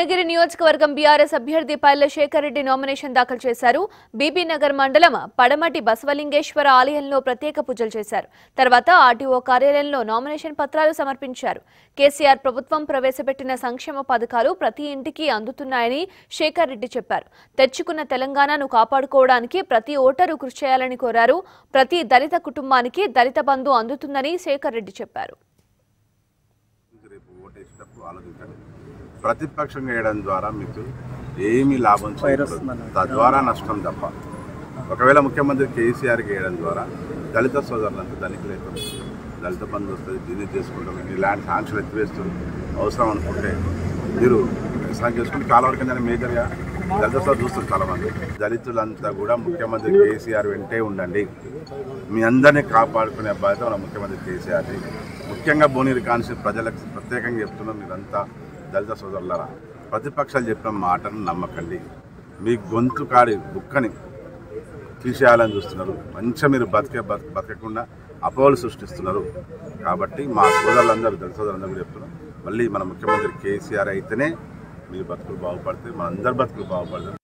భువనగిరి నియోజకవర్గం బీఆర్ఎస్ అభ్యర్థి పల్లె శేఖర్ రెడ్డి నామినేషన్ దాఖలు చేశారు బీబీ నగర్ మండలం పడమటి బసవలింగేశ్వర ఆలయంలో ప్రత్యేక పూజలు చేశారు తర్వాత ఆర్టీఓ కార్యాలయంలో నామినేషన్ పత్రాలు సమర్పించారు కేసీఆర్ ప్రభుత్వం ప్రవేశపెట్టిన సంక్షేమ పథకాలు ప్రతి ఇంటికి అందుతున్నాయని శేఖర్ రెడ్డి చెప్పారు తెచ్చుకున్న తెలంగాణను కాపాడుకోవడానికి ప్రతి ఓటరు కృషి చేయాలని కోరారు ప్రతి దళిత కుటుంబానికి దళిత బంధు అందుతుందని శేఖర్ రెడ్డి చెప్పారు రేపు ఓటేసేటప్పుడు ఆలోచించండి ప్రతిపక్షంగా వేయడం ద్వారా మీకు ఏమీ లాభం చేకూరదు. తద్వారా నష్టం తప్ప ఒకవేళ ముఖ్యమంత్రి కేసీఆర్కి వేయడం ద్వారా దళిత సోదరులంతా ధనికులు అవుతారు దళిత బంధు వస్తుంది దీన్ని చేసుకుంటాం మీకు ఇలాంటి ఆంక్షలు ఎత్తివేస్తుంది అవసరం అనుకుంటే మీరు వ్యవసాయం చేసుకుంటే కాలువల కింద మేజర్గా దళిత సోదరు చూస్తారు చాలామంది దళితులంతా కూడా ముఖ్యమంత్రి కేసీఆర్ వెంటే ఉండండి మీ అందరినీ కాపాడుకునే బాధ్యత మన ముఖ్యమంత్రి కేసీఆర్ది ముఖ్యంగా భువనగిరి కాన్స్టి ప్రజలకు ప్రత్యేకంగా చెప్తున్నాం మీరంతా దళిత సోదరులారా ప్రతిపక్షాలు చెప్పిన మాటను నమ్మకండి మీ గొంతు కాడి బుక్కని తీసేయాలని చూస్తున్నారు మంచిగా మీరు బతికే బతక బతకకుండా అపోహలు సృష్టిస్తున్నారు కాబట్టి మా సోదరులందరూ దళిత సోదరులందరూ కూడా చెప్తున్నారు మళ్ళీ మన ముఖ్యమంత్రి కేసీఆర్ అయితేనే మీ బతుకులు బాగుపడతాయి మన అందరి బతుకులు బాగుపడతాయి